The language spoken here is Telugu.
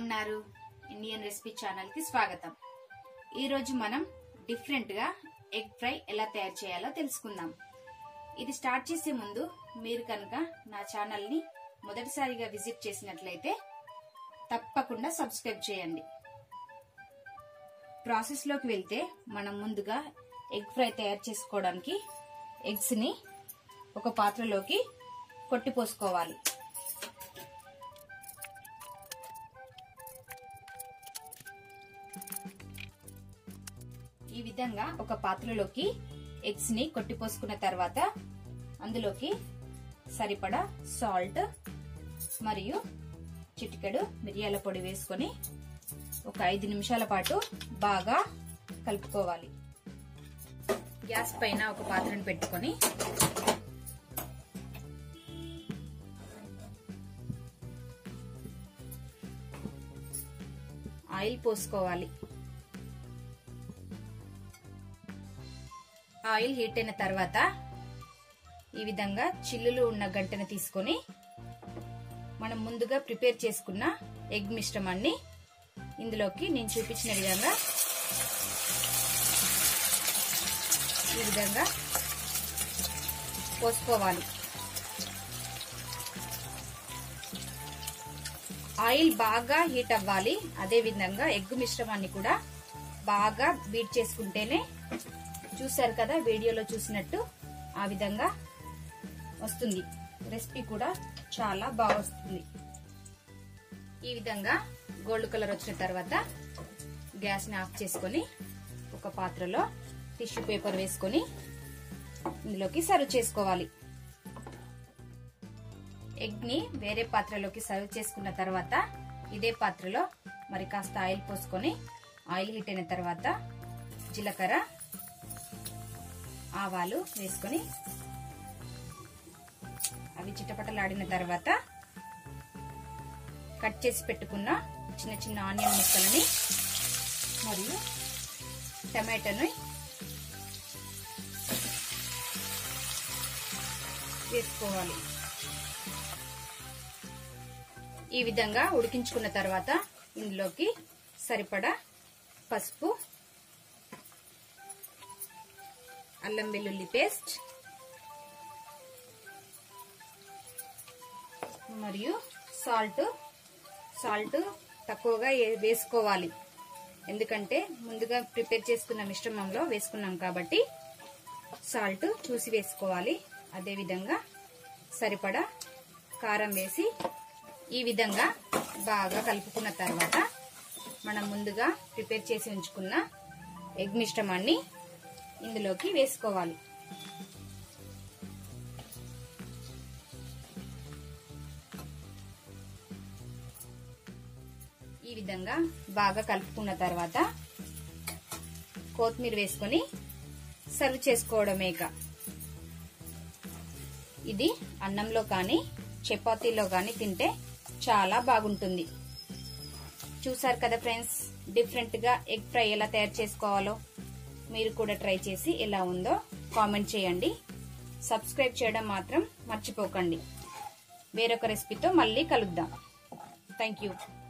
ఉన్నారు ఇండియన్ రెసిపీ ఛానల్ కి స్వాగతం ఈ రోజు మనం డిఫరెంట్ గా ఎగ్ ఫ్రై ఎలా తయారు చేయాలో తెలుసుకుందాం ఇది స్టార్ట్ చేసే ముందు మీరు కనుక నా ఛానల్ ని మొదటిసారిగా విజిట్ చేసినట్లయితే తప్పకుండా సబ్స్క్రైబ్ చేయండి ప్రాసెస్ లోకి వెళ్తే మనం ముందుగా ఎగ్ ఫ్రై తయారు చేసుకోవడానికి ఎగ్స్ ని ఒక పాత్రలోకి కొట్టిపోసుకోవాలి ఈ విధంగా ఒక పాత్రలోకి ఎగ్స్ ని కొట్టిపోసుకున్న తర్వాత అందులోకి సరిపడా సాల్ట్ మరియు చిటికెడు మిరియాల పొడి వేసుకొని ఒక ఐదు నిమిషాల పాటు బాగా కలుపుకోవాలి గ్యాస్ పైన ఒక పాత్రను పెట్టుకొని ఆయిల్ పోసుకోవాలి ఆయిల్ హీట్ అయిన తర్వాత ఈ విధంగా చిల్లులు ఉన్న గంటను తీసుకొని మనం ముందుగా ప్రిపేర్ చేసుకున్న ఎగ్ మిశ్రమాన్ని ఇందులోకి నేను చూపించిన విధంగా ఈ విధంగా పోసుకోవాలి ఆయిల్ బాగా హీట్ అవ్వాలి అదే విధంగా ఎగ్ మిశ్రమాన్ని కూడా బాగా బీట్ చేసుకుంటేనే చూసారు కదా వీడియోలో చూసినట్టు ఆ విధంగా వస్తుంది రెసిపీ కూడా చాలా బాగా వస్తుంది ఈ విధంగా గోల్డ్ కలర్ వచ్చిన తర్వాత గ్యాస్ ని ఆఫ్ చేసుకొని ఒక పాత్రలో టిష్యూ పేపర్ వేసుకొని ఇందులోకి సర్వ్ చేసుకోవాలి ఎగ్ ని వేరే పాత్రలోకి సర్వ్ చేసుకున్న తర్వాత ఇదే పాత్రలో మరి కాస్త ఆయిల్ పోసుకొని ఆయిల్ హీట్ అయిన తర్వాత జీలకర్ర ఆవాలు వేసుకొని అవి చిటపటలాడిన తర్వాత కట్ చేసి పెట్టుకున్న చిన్న చిన్న ఆనియన్ ముక్కలని మరియు టమాటోని వేసుకోవాలి ఈ విధంగా ఉడికించుకున్న తర్వాత ఇందులోకి సరిపడా పసుపు అల్లం వెల్లుల్లి పేస్ట్ మరియు సాల్ట్ సాల్ట్ తక్కువగా వేసుకోవాలి ఎందుకంటే ముందుగా ప్రిపేర్ చేసుకున్న మిశ్రమంలో వేసుకున్నాం కాబట్టి సాల్ట్ చూసి వేసుకోవాలి అదేవిధంగా సరిపడా కారం వేసి ఈ విధంగా బాగా కలుపుకున్న తర్వాత మనం ముందుగా ప్రిపేర్ చేసి ఉంచుకున్న ఎగ్ మిశ్రమాన్ని ఇందులోకి వేసుకోవాలి ఈ విధంగా బాగా కలుపుకున్న తర్వాత కొత్తిమీర వేసుకొని సర్వ్ చేసుకోవడమేక ఇది అన్నంలో కానీ చపాతీలో కానీ తింటే చాలా బాగుంటుంది చూసారు కదా ఫ్రెండ్స్ డిఫరెంట్ గా ఎగ్ ఫ్రై ఎలా తయారు చేసుకోవాలో మీరు కూడా ట్రై చేసి ఎలా ఉందో కామెంట్ చేయండి సబ్స్క్రైబ్ చేయడం మాత్రం మర్చిపోకండి వేరొక రెసిపీతో మళ్ళీ కలుద్దాం థ్యాంక్ యూ